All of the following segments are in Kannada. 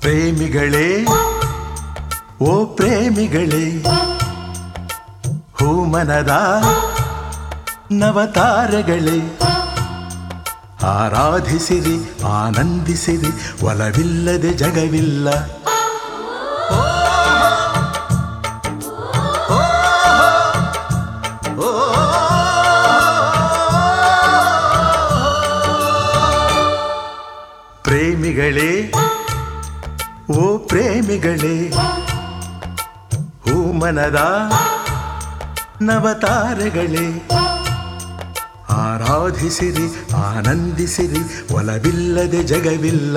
ಪ್ರೇಮಿಗಳೇ ಓ ಪ್ರೇಮಿಗಳೇ ಹೂಮನದ ನವತಾರಗಳೇ ಆರಾಧಿಸಿರಿ ಆನಂದಿಸಿರಿ ಒಲವಿಲ್ಲದೆ ಜಗವಿಲ್ಲ ಪ್ರೇಮಿಗಳೇ ಓ ಪ್ರೇಮಿಗಳೇ ಹೂಮನದ ನವತಾರಗಳೇ ಆರಾಧಿಸಿರಿ ಆನಂದಿಸಿರಿ ಒಲವಿಲ್ಲದೆ ಜಗವಿಲ್ಲ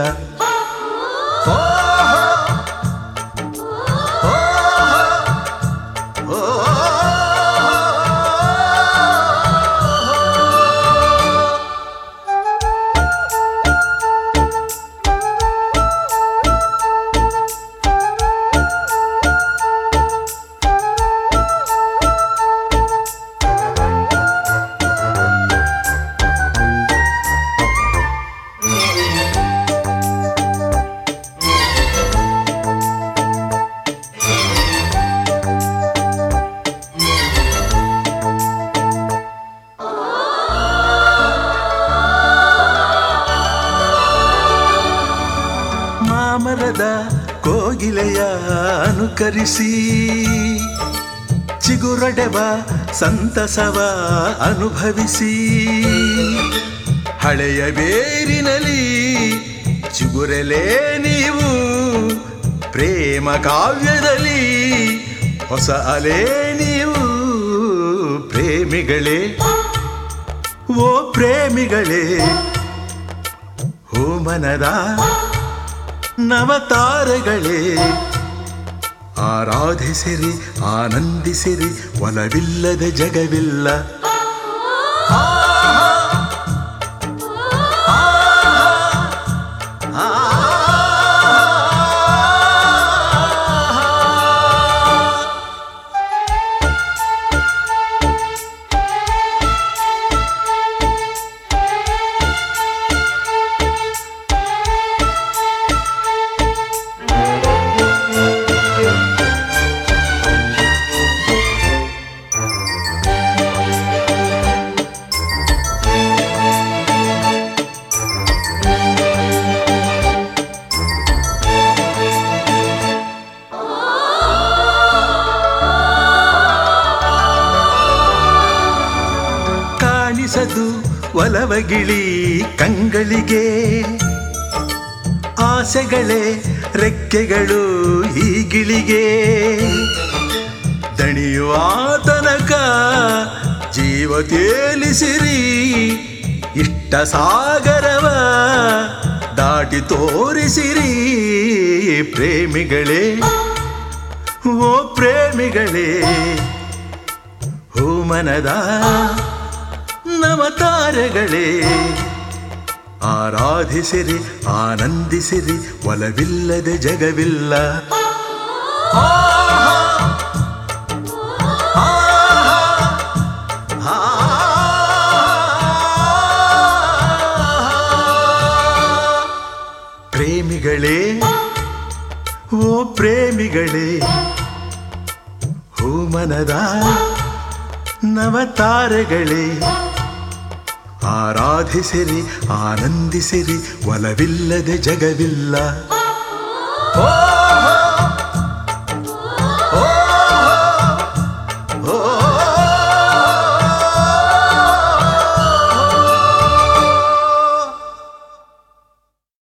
ಮಾಮರದ ಕೋಗಿಲೆಯ ಅನುಕರಿಸಿ ಚಿಗುರಡೆವ ಸಂತಸವ ಅನುಭವಿಸಿ ಹಳೆಯ ಬೇರಿನಲ್ಲಿ ಚಿಗುರಲೇ ನೀವು ಪ್ರೇಮ ಕಾವ್ಯದಲ್ಲಿ ಹೊಸ ಅಲೆ ನೀವು ಪ್ರೇಮಿಗಳೇ ಓ ಪ್ರೇಮಿಗಳೇ ಹೂಮನದ ನವತಾರಗಳೇ ಆರಾಧಿಸಿರಿ ಆನಂದಿಸಿರಿ ಒಲವಿಲ್ಲದ ಜಗವಿಲ್ಲ ಕಾಣಿಸದು ಒಲವಗಿಳಿ ಕಂಗಳಿಗೆ ಆಸೆಗಳೇ ರೆಕ್ಕೆಗಳು ಈ ಗಿಳಿಗೆ ದಣಿಯುವ ತನಕ ಜೀವ ತೇಲಿಸಿರಿ ಇಷ್ಟ ಸಾಗರವ ದಾಟಿ ತೋರಿಸಿರಿ ಪ್ರೇಮಿಗಳೇ ಓ ಪ್ರೇಮಿಗಳೇ ಹೂಮನದ ನವತಾರಗಳೇ ಆರಾಧಿಸಿರಿ ಆನಂದಿಸಿರಿ ಒಲವಿಲ್ಲದೆ ಜಗವಿಲ್ಲ ಪ್ರೇಮಿಗಳೇ ಓ ಪ್ರೇಮಿಗಳೇ ಹೂಮನದ ನವತಾರಗಳೇ ಆರಾಧಿಸಿರಿ ಆನಂದಿಸಿರಿ ಒಲವಿಲ್ಲದೆ ಜಗವಿಲ್ಲ ಓ